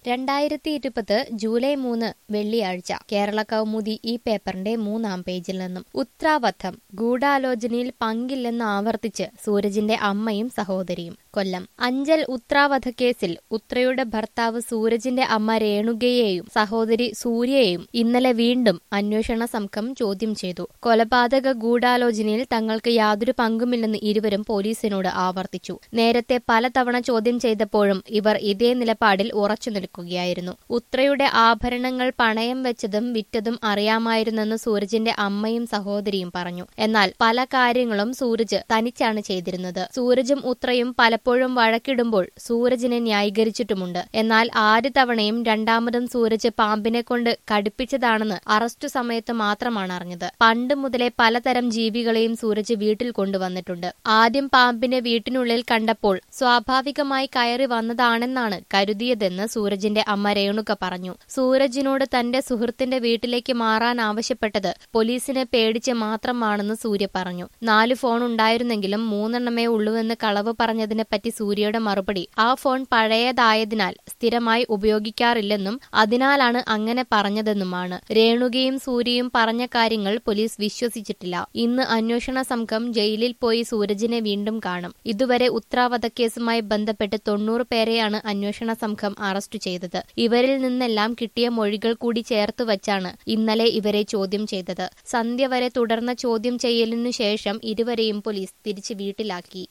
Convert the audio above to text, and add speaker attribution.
Speaker 1: രണ്ടായിരത്തി ഇരുപത് ജൂലൈ മൂന്ന് വെള്ളിയാഴ്ച കേരള കൗമുദി ഈ പേപ്പറിന്റെ മൂന്നാം പേജിൽ നിന്നും ഉത്രാവധം ഗൂഢാലോചനയിൽ പങ്കില്ലെന്ന് ആവർത്തിച്ച് സൂരജിന്റെ അമ്മയും സഹോദരിയും കൊല്ലം അഞ്ചൽ ഉത്രാവധ കേസിൽ ഉത്രയുടെ ഭർത്താവ് സൂരജിന്റെ അമ്മ രേണുകയെയും സഹോദരി സൂര്യയെയും ഇന്നലെ വീണ്ടും അന്വേഷണ സംഘം ചോദ്യം ചെയ്തു കൊലപാതക ഗൂഢാലോചനയിൽ തങ്ങൾക്ക് യാതൊരു പങ്കുമില്ലെന്ന് ഇരുവരും പോലീസിനോട് ആവർത്തിച്ചു നേരത്തെ പലതവണ ചോദ്യം ചെയ്തപ്പോഴും ഇവർ ഇതേ നിലപാടിൽ ഉറച്ചു നിൽക്കുകയായിരുന്നു ഉത്രയുടെ ആഭരണങ്ങൾ പണയം വെച്ചതും വിറ്റതും അറിയാമായിരുന്നെന്ന് സൂരജിന്റെ അമ്മയും സഹോദരിയും പറഞ്ഞു എന്നാൽ പല കാര്യങ്ങളും സൂരജ് തനിച്ചാണ് ചെയ്തിരുന്നത് സൂരജും ഉത്രയും പലപ്പോഴും വഴക്കിടുമ്പോൾ സൂരജിനെ ന്യായീകരിച്ചിട്ടുമുണ്ട് എന്നാൽ ആദ്യ തവണയും രണ്ടാമതും സൂരജ് പാമ്പിനെ കൊണ്ട് കടുപ്പിച്ചതാണെന്ന് അറസ്റ്റു സമയത്ത് മാത്രമാണ് അറിഞ്ഞത് പണ്ട് മുതലേ പലതരം ജീവികളെയും സൂരജ് വീട്ടിൽ കൊണ്ടുവന്നിട്ടുണ്ട് ആദ്യം പാമ്പിനെ വീട്ടിനുള്ളിൽ കണ്ടപ്പോൾ സ്വാഭാവികമായി കയറി വന്നതാണെന്നാണ് കരുതിയതെന്ന് സൂരജിന്റെ അമ്മ രേണുക പറഞ്ഞു സൂരജിനോട് തന്റെ സുഹൃത്തിന്റെ വീട്ടിലേക്ക് മാറാൻ ആവശ്യപ്പെട്ടത് പോലീസിനെ പേടിച്ച് മാത്രമാണെന്ന് സൂര്യ പറഞ്ഞു നാല് ഫോൺ ഉണ്ടായിരുന്നെങ്കിലും മൂന്നെണ്ണമേ ഉള്ളൂവെന്ന് കളവ് പറഞ്ഞതിനെ പറ്റി സൂര്യയുടെ മറുപടി ആ ഫോൺ പഴയതായതിനാൽ സ്ഥിരമായി ഉപയോഗിക്കാറില്ലെന്നും അതിനാലാണ് അങ്ങനെ പറഞ്ഞതെന്നുമാണ് രേണുകയും സൂര്യയും പറഞ്ഞ കാര്യങ്ങൾ പോലീസ് വിശ്വസിച്ചിട്ടില്ല ഇന്ന് അന്വേഷണ സംഘം ജയിലിൽ പോയി സൂരജിനെ വീണ്ടും കാണും ഇതുവരെ ഉത്രാവധക്കേസുമായി ബന്ധപ്പെട്ട് തൊണ്ണൂറ് പേരെയാണ് അന്വേഷണ സംഘം അറസ്റ്റ് ചെയ്തത് ഇവരിൽ നിന്നെല്ലാം കിട്ടിയ മൊഴികൾ കൂടി ചേർത്ത് വച്ചാണ് ഇന്നലെ ഇവരെ ചോദ്യം ചെയ്തത് സന്ധ്യ വരെ തുടർന്ന ചോദ്യം ചെയ്യലിനു ശേഷം ഇരുവരെയും പോലീസ് തിരിച്ച് വീട്ടിലാക്കി